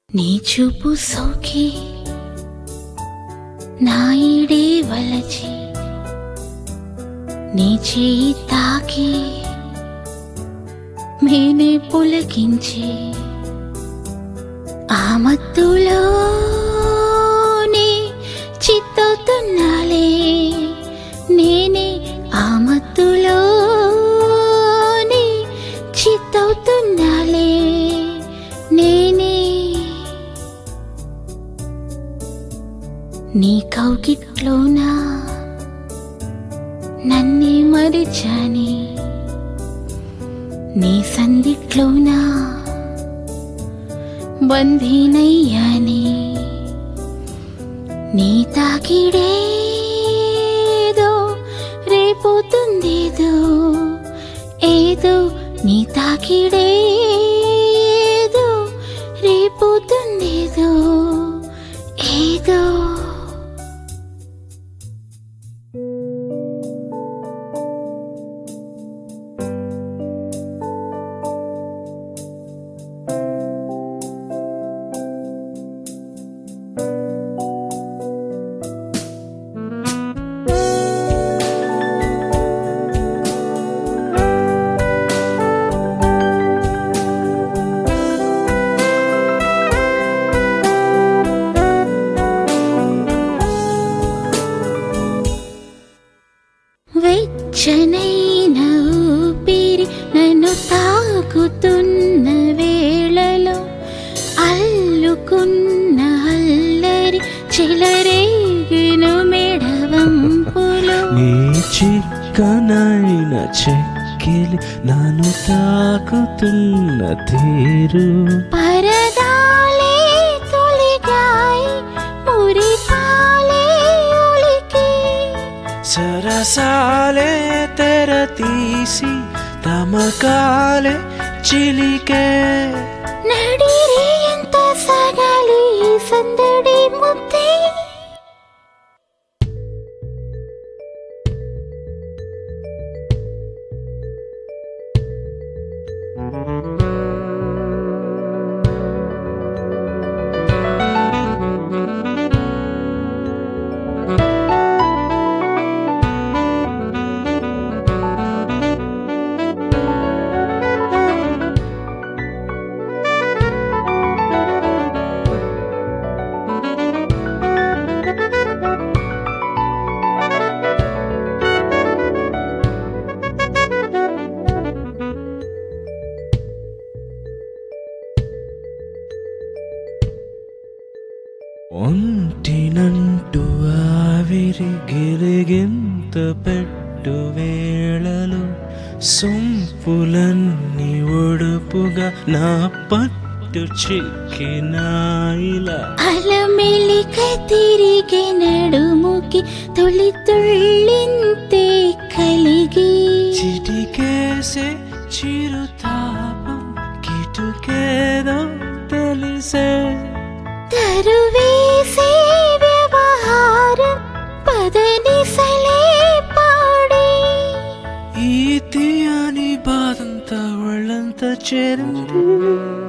నీ చూపు సోకి నా ఈడే వలచి నీ చేయి తాకి మేనే పులకించి ఆ మత్తులోనే చిత్తవుతున్నాలే నేనే ఆ మత్తులోనే చిత్తవుతున్నాలే నేనే నీ కౌగిట్లోనా నన్నే మరిచాని నీ సందిట్లోనా బంధీనయ్యాని నీ తాకిడేదో రేపోతుందేదో ఏదో నీ తాకిడేదో రేపోతుందేదో ఏదో వెచ్చనైన ఊపిరి నన్ను తాకుతున్న వేళలో అల్లుకున్న అల్లరి చెలరేగిన మెడవంపులు నీ చిక్కనైన చెక్కిలి నన్ను తాకుతున్న తీరు పరదాలే తొలిగాయి మురిపాలే ఒలికి సరసాలే తెర తీసి తమకాలే చిలికే నడిరే ఎంత సగాలి ఈ సందడి ముద్దే ఒంటినంటూ ఆవిరి గిలిగింత పెట్టు వేళలో సొంపులన్నీ ఒడుపుగా నా పట్టు చిక్కినాయిలా అలమెలిక తిరిగి నడుముకి తొలి తుళ్ళింతే కలిగి చిటికేసే చిరుతాపం కిటుకేదో తెలిసే తరువేసే వ్యవహారం పదనిసలే పాడి ఈ తీయని బాధంతా ఒళ్ళంతా చేరింది